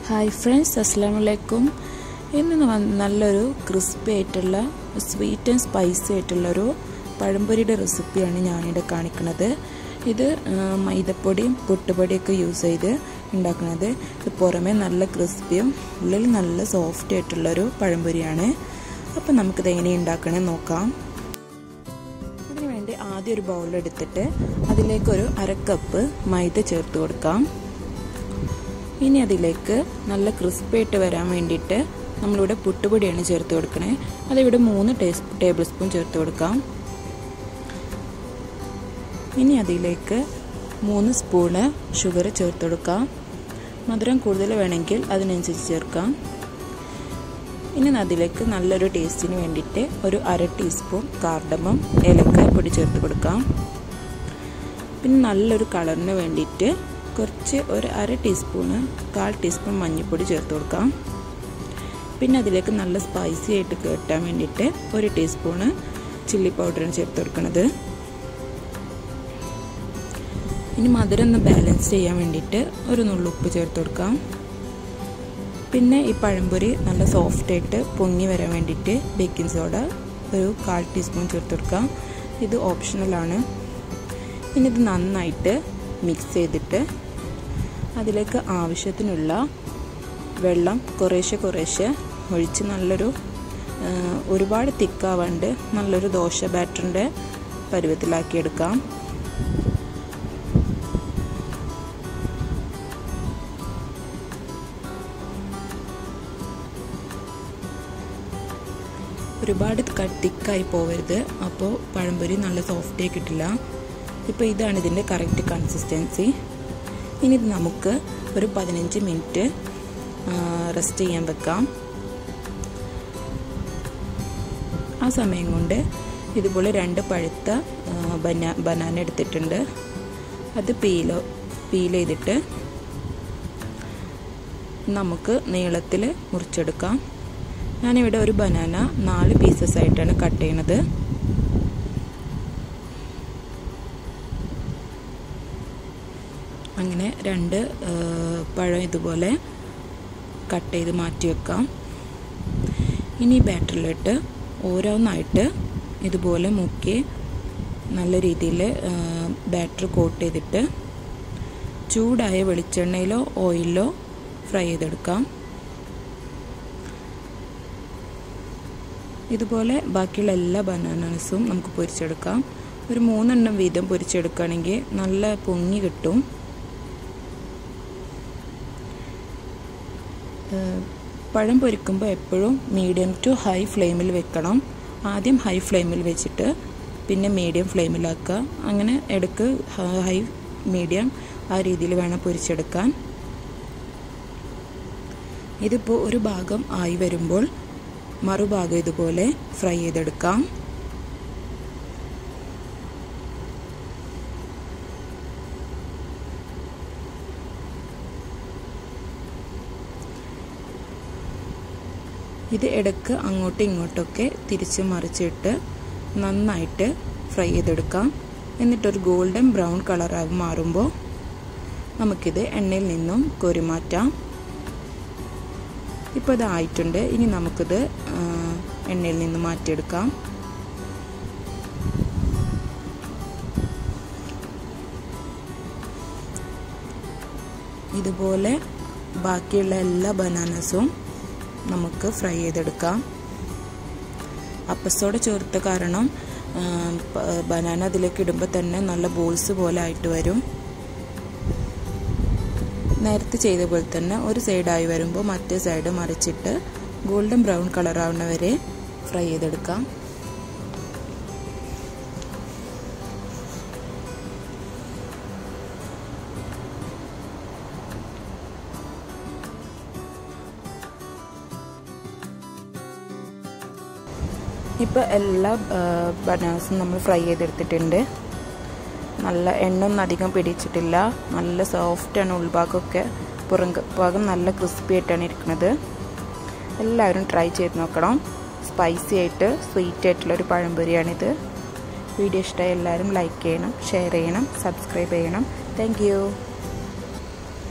hi friends അസ്സാം വലൈക്കും ഇന്ന് വന്ന് നല്ലൊരു ക്രിസ്പി ആയിട്ടുള്ള സ്വീറ്റ് ആൻഡ് സ്പൈസി ആയിട്ടുള്ളൊരു പഴംപൊരിയുടെ റെസിപ്പിയാണ് ഞാനിവിടെ കാണിക്കുന്നത് ഇത് മൈദപ്പൊടിയും പൊട്ടുപൊടിയൊക്കെ യൂസ് ചെയ്ത് ഉണ്ടാക്കുന്നത് ഇത് പുറമേ നല്ല ക്രിസ്പിയും ഉള്ളിൽ നല്ല സോഫ്റ്റ് ആയിട്ടുള്ളൊരു പഴംപൊരിയാണ് അപ്പം നമുക്കിത് എങ്ങനെ ഉണ്ടാക്കണമെന്ന് നോക്കാം അതിന് വേണ്ടി ആദ്യം ഒരു ബൗൾ എടുത്തിട്ട് അതിലേക്കൊരു അരക്കപ്പ് മൈദ ചേർത്ത് കൊടുക്കാം ഇനി അതിലേക്ക് നല്ല ക്രിസ്പായിട്ട് വരാൻ വേണ്ടിയിട്ട് നമ്മളിവിടെ പുട്ടുപൊടിയാണ് ചേർത്ത് കൊടുക്കണേ അതിവിടെ മൂന്ന് ടേബിൾ സ്പൂൺ ചേർത്ത് കൊടുക്കാം ഇനി അതിലേക്ക് മൂന്ന് സ്പൂണ് ഷുഗർ ചേർത്ത് കൊടുക്കാം മധുരം കൂടുതൽ വേണമെങ്കിൽ അതിനനുസരിച്ച് ചേർക്കാം ഇനി അതിലേക്ക് നല്ലൊരു ടേസ്റ്റിന് വേണ്ടിയിട്ട് ഒരു അര ടീസ്പൂൺ കാർഡമം ഏലക്കായ പൊടി ചേർത്ത് കൊടുക്കാം പിന്നെ നല്ലൊരു കളറിന് വേണ്ടിയിട്ട് കുറച്ച് ഒരു അര ടീസ്പൂണ് കാൽ ടീസ്പൂൺ മഞ്ഞൾപ്പൊടി ചേർത്ത് കൊടുക്കാം പിന്നെ അതിലേക്ക് നല്ല സ്പൈസി ആയിട്ട് കിട്ടാൻ വേണ്ടിയിട്ട് ഒരു ടീസ്പൂണ് ചില്ലി പൗഡറാണ് ചേർത്ത് കൊടുക്കുന്നത് ഇനി മധുരം ഒന്ന് ബാലൻസ് ചെയ്യാൻ വേണ്ടിയിട്ട് ഒരു നുള്ളുപ്പ് ചേർത്ത് കൊടുക്കാം പിന്നെ ഈ പഴംപൊരി നല്ല സോഫ്റ്റായിട്ട് പൊങ്ങി വരാൻ വേണ്ടിയിട്ട് ബേക്കിംഗ് സോഡ ഒരു കാൽ ടീസ്പൂൺ ചേർത്ത് കൊടുക്കാം ഇത് ഓപ്ഷണലാണ് ഇനി ഇത് നന്നായിട്ട് മിക്സ് ചെയ്തിട്ട് അതിലേക്ക് ആവശ്യത്തിനുള്ള വെള്ളം കുറേശ്ശെ കുറേശ്ശെ ഒഴിച്ച് നല്ലൊരു ഒരുപാട് തിക്കാവാണ്ട് നല്ലൊരു ദോശ ബാറ്ററിൻ്റെ പരുവത്തിലാക്കിയെടുക്കാം ഒരുപാട് തിക്കായി പോവരുത് അപ്പോൾ പഴംപൊരി നല്ല സോഫ്റ്റായി കിട്ടില്ല ഇപ്പോൾ ഇതാണ് ഇതിൻ്റെ കറക്റ്റ് കൺസിസ്റ്റൻസി ഇനി ഇത് നമുക്ക് ഒരു പതിനഞ്ച് മിനിറ്റ് റെസ്റ്റ് ചെയ്യാൻ വെക്കാം ആ സമയം കൊണ്ട് ഇതുപോലെ രണ്ട് പഴുത്ത ബനാ ബനാന എടുത്തിട്ടുണ്ട് അത് പീലോ പീൽ ചെയ്തിട്ട് നമുക്ക് നീളത്തിൽ മുറിച്ചെടുക്കാം ഞാനിവിടെ ഒരു ബനാന നാല് പീസസ് ആയിട്ടാണ് കട്ട് ചെയ്യണത് അങ്ങനെ രണ്ട് പഴം ഇതുപോലെ കട്ട് ചെയ്ത് മാറ്റി വെക്കാം ഇനി ബാറ്ററിലിട്ട് ഓരോന്നായിട്ട് ഇതുപോലെ മുക്കി നല്ല രീതിയിൽ ബാറ്റർ കോട്ട് ചെയ്തിട്ട് ചൂടായ വെളിച്ചെണ്ണയിലോ ഓയിലോ ഫ്രൈ ചെയ്തെടുക്കാം ഇതുപോലെ ബാക്കിയുള്ള എല്ലാ ബനാനാസും നമുക്ക് പൊരിച്ചെടുക്കാം ഒരു മൂന്നെണ്ണം വീതം പൊരിച്ചെടുക്കുകയാണെങ്കിൽ നല്ല പൊങ്ങി കിട്ടും പഴം പൊരിക്കുമ്പോൾ എപ്പോഴും മീഡിയം ടു ഹൈ ഫ്ലെയിമിൽ വെക്കണം ആദ്യം ഹൈ ഫ്ലെയിമിൽ വെച്ചിട്ട് പിന്നെ മീഡിയം ഫ്ലെയിമിലാക്കുക അങ്ങനെ ഇടയ്ക്ക് ഹൈ മീഡിയം ആ രീതിയിൽ വേണം പൊരിച്ചെടുക്കാൻ ഇതിപ്പോൾ ഒരു ഭാഗം ആയി വരുമ്പോൾ മറുഭാഗം ഇതുപോലെ ഫ്രൈ ചെയ്തെടുക്കാം ഇത് ഇടയ്ക്ക് അങ്ങോട്ടും ഇങ്ങോട്ടൊക്കെ തിരിച്ച് മറിച്ചിട്ട് നന്നായിട്ട് ഫ്രൈ ചെയ്തെടുക്കാം എന്നിട്ടൊരു ഗോൾഡൻ ബ്രൗൺ കളറായി മാറുമ്പോൾ നമുക്കിത് എണ്ണയിൽ നിന്നും കോരിമാറ്റാം ഇപ്പോൾ ഇതായിട്ടുണ്ട് ഇനി നമുക്കിത് എണ്ണയിൽ നിന്ന് മാറ്റിയെടുക്കാം ഇതുപോലെ ബാക്കിയുള്ള എല്ലാ ബനാനസും നമുക്ക് ഫ്രൈ ചെയ്തെടുക്കാം അപ്പസോടെ ചേർത്ത കാരണം ബനാന അതിലേക്ക് ഇടുമ്പോൾ തന്നെ നല്ല ബോൾസ് പോലെ ആയിട്ട് വരും നേരത്തെ ചെയ്ത പോലെ തന്നെ ഒരു സൈഡായി വരുമ്പോൾ മറ്റേ സൈഡ് മറിച്ചിട്ട് ഗോൾഡൻ ബ്രൗൺ കളർ ആവുന്ന വരെ ഫ്രൈ ചെയ്തെടുക്കാം ഇപ്പോൾ എല്ലാ ബനാനസും നമ്മൾ ഫ്രൈ ചെയ്തെടുത്തിട്ടുണ്ട് നല്ല എണ്ണ ഒന്നും അധികം പിടിച്ചിട്ടില്ല നല്ല സോഫ്റ്റാണ് ഉൾഭാഗമൊക്കെ പുറം ഭാഗം നല്ല ക്രിസ്പി ആയിട്ടാണ് ഇരിക്കുന്നത് എല്ലാവരും ട്രൈ ചെയ്ത് നോക്കണം സ്പൈസി ആയിട്ട് സ്വീറ്റ് ആയിട്ടുള്ളൊരു പഴംപൊരിയാണിത് വീഡിയോ ഇഷ്ടമായി എല്ലാവരും ലൈക്ക് ചെയ്യണം ഷെയർ ചെയ്യണം സബ്സ്ക്രൈബ് ചെയ്യണം താങ്ക്